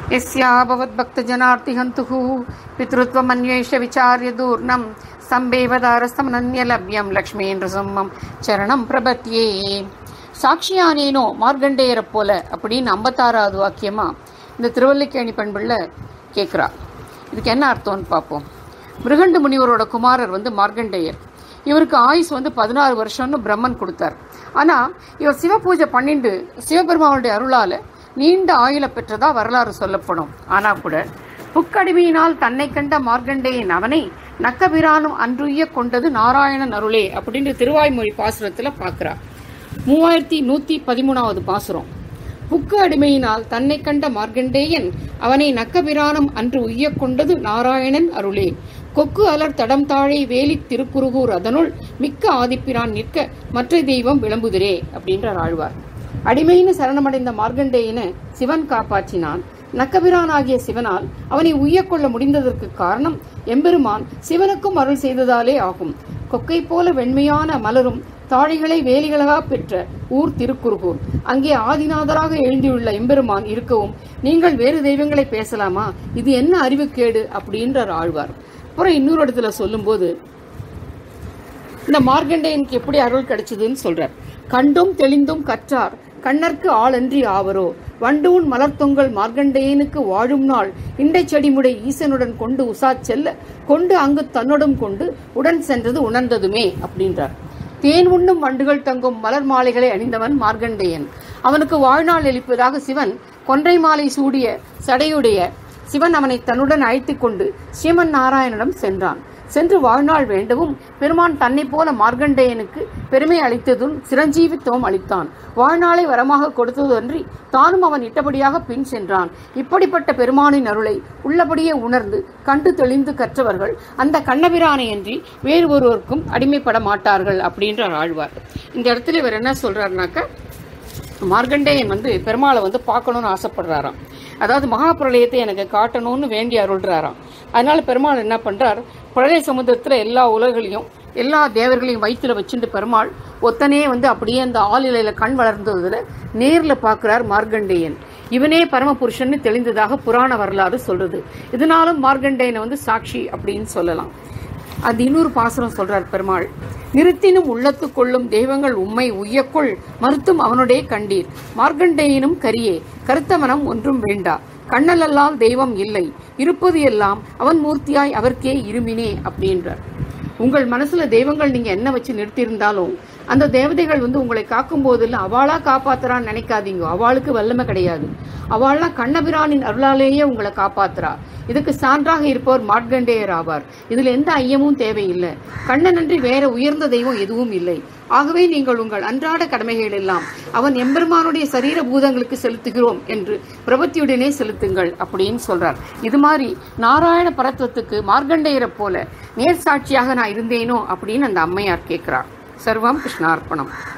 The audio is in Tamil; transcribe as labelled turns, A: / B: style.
A: यस्या भवद्भक्तजनार्तिहन्तुः पितृत्वमन्वेष विचार्य दूर्णं स्तम्भेवदारस्तमनन्यलभ्यं லக்ஷ்மீந்திரசம்மம் சரணம் பிரபத்யே சாட்சியானேனோ மார்கண்டேயரை போல அப்படின்னு ஐம்பத்தாறாவது வாக்கியமா இந்த திருவல்லிக்கேணி பண்புள்ள கேட்குறா இதுக்கு என்ன அர்த்தம்னு பார்ப்போம் மிருகண்டு முனிவரோட குமாரர் வந்து மார்கண்டேயர் இவருக்கு ஆயுஸ் வந்து பதினாறு வருஷம்னு பிரம்மன் கொடுத்தார் ஆனால் இவர் சிவபூஜை பண்ணிண்டு சிவபெருமானுடைய அருளால் நீண்ட ஆயுள பெற்றதா வரலாறு சொல்லப்படும் ஆனால் கூட புக்கடிமையினால் தன்னை கண்ட மார்கண்டேயன் அவனை நக்கபிரானும் அன்றுய்ய கொண்டது நாராயணன் அருளே அப்படின்னு திருவாய்மொழி பாசுரத்தில் பார்க்குறா மூவாயிரத்தி நூற்றி பதிமூணாவது பாசுரம் புக்கு அடிமையினால் தன்னை கண்ட மார்கண்டேயன் அவனை நக்கபிரானம் அன்று உய்யக் கொண்டது நாராயணன் அருளே கொக்கு அலர் தடம் தாழை வேலி திருக்குறுகூர் அதனுள் மிக்க ஆதிப்பிரான் நிற்க மற்ற தெய்வம் விளம்புதிரே அப்படின்றார் ஆழ்வார் அடிமைன்னு சரணமடைந்த மார்கண்டேயனை சிவன் காப்பாற்றினான் நக்கபிரான் ஆகிய சிவனால் அவனை உய்யக் கொள்ள முடிந்ததற்கு காரணம் எம்பெருமான் சிவனுக்கும் அருள் செய்ததாலே ஆகும் கொக்கை போல வெண்மையான மலரும் தாழிகளை வேலிகளாக பெற்ற ஊர் திருக்குறுகூர் அங்கே ஆதிநாதராக எழுந்தியுள்ள எம்பெருமான் இருக்கவும் நீங்கள் வேறு தெய்வங்களை பேசலாமா இது என்ன அறிவுக்கேடு அப்படின்றார் ஆழ்வார் அப்புறம் இன்னொரு இடத்துல சொல்லும்போது இந்த மார்கண்டேயனுக்கு எப்படி அருள் கிடைச்சதுன்னு சொல்றார் கண்டும் தெளிந்தும் கற்றார் கண்ணர்க்கு ஆளன்றி ஆவரோ வண்டூன் மலர்த்தொங்கல் மார்கண்டேயனுக்கு வாழும் நாள் இண்டை செடிமுடை ஈசனுடன் கொண்டு உசா செல்ல கொண்டு அங்கு தன்னுடன் கொண்டு உடன் சென்றது உணர்ந்ததுமே அப்படின்றார் தேன் உண்ணும் வண்டுகள் தங்கும் மலர் மாலைகளை அணிந்தவன் மார்கண்டேயன் அவனுக்கு வாழ்நாள் அளிப்பதாக சிவன் கொன்றை மாலை சூடிய சடையுடைய சிவன் அவனை தன்னுடன் அழைத்துக் கொண்டு ஸ்ரீமன் நாராயணனிடம் சென்றான் சென்று வாழ்நாள் வேண்டவும் பெருமான் தன்னை போல மார்கண்டேயனுக்கு பெருமை அளித்ததும் சிரஞ்சீவித்துவம் அளித்தான் வாழ்நாளை வரமாக கொடுத்ததன்றி தானும் அவன் இட்டபடியாக பின் சென்றான் இப்படிப்பட்ட பெருமானின் அருளை உள்ளபடியே உணர்ந்து கண்டு தெளிந்து கற்றவர்கள் அந்த கண்ணபிரானையன்றி வேறு ஒருவருக்கும் அடிமைப்பட மாட்டார்கள் அப்படின்றார் ஆழ்வார் இந்த இடத்துல இவர் என்ன சொல்றாருனாக்க மார்கண்டேயன் வந்து பெருமாளை வந்து பார்க்கணும்னு ஆசைப்படுறாராம் அதாவது மகா பிரளயத்தை எனக்கு காட்டணும்னு வேண்டி அருள்றாராம் அதனால பெருமாள் என்ன பண்றார் பிரளய சமுத்திரத்துல எல்லா உலகங்களையும் எல்லா தேவர்களையும் வயிற்றுல வச்சுட்டு பெருமாள் ஒத்தனே வந்து அப்படியே அந்த ஆளிலையில கண் வளர்ந்ததுல நேர்ல பார்க்கிறார் மார்கண்டேயன் இவனே பரமபுருஷன்னு தெளிந்ததாக புராண வரலாறு சொல்றது இதனாலும் மார்கண்டேயனை வந்து சாட்சி அப்படின்னு சொல்லலாம் அது இன்னொரு பாசுரம் சொல்றார் பெருமாள் நிறுத்தினும் உள்ளத்து கொள்ளும் தெய்வங்கள் உம்மை உய்யக்குள் மறுத்தும் அவனுடைய கண்டீர் மார்கண்டேயனும் கரியே கருத்தமனம் ஒன்றும் வேண்டா கண்ணலல்லால் தெய்வம் இல்லை இருப்பது எல்லாம் அவன் மூர்த்தியாய் அவர்க்கே இருமினே அப்படின்றார் உங்கள் மனசுல தெய்வங்கள் நீங்க என்ன வச்சு நிறுத்தியிருந்தாலும் அந்த தேவதைகள் வந்து உங்களை காக்கும் போதில் அவளா காப்பாத்துறான்னு நினைக்காதீங்க அவளுக்கு வல்லமை கிடையாது அவள்லாம் கண்ணபிரானின் அருளாலேயே உங்களை காப்பாத்துறா இதுக்கு சான்றாக இருப்பவர் மாட்கண்டேயர் ஆவார் இதுல எந்த ஐயமும் தேவையில்லை கண்ணனன்றி வேற உயர்ந்த தெய்வம் எதுவும் இல்லை ஆகவே நீங்கள் உங்கள் அன்றாட கடமைகள் எல்லாம் அவன் எம்பெருமானுடைய சரீர பூதங்களுக்கு செலுத்துகிறோம் என்று பிரபத்தியுடனே செலுத்துங்கள் அப்படின்னு சொல்றார் இது மாதிரி நாராயண பரத்துவத்துக்கு மார்கண்டேயரை போல நேர் சாட்சியாக நான் இருந்தேனோ அப்படின்னு அந்த அம்மையார் கேட்கிறார் சர்வம் கிருஷ்ணார்ப்பணம்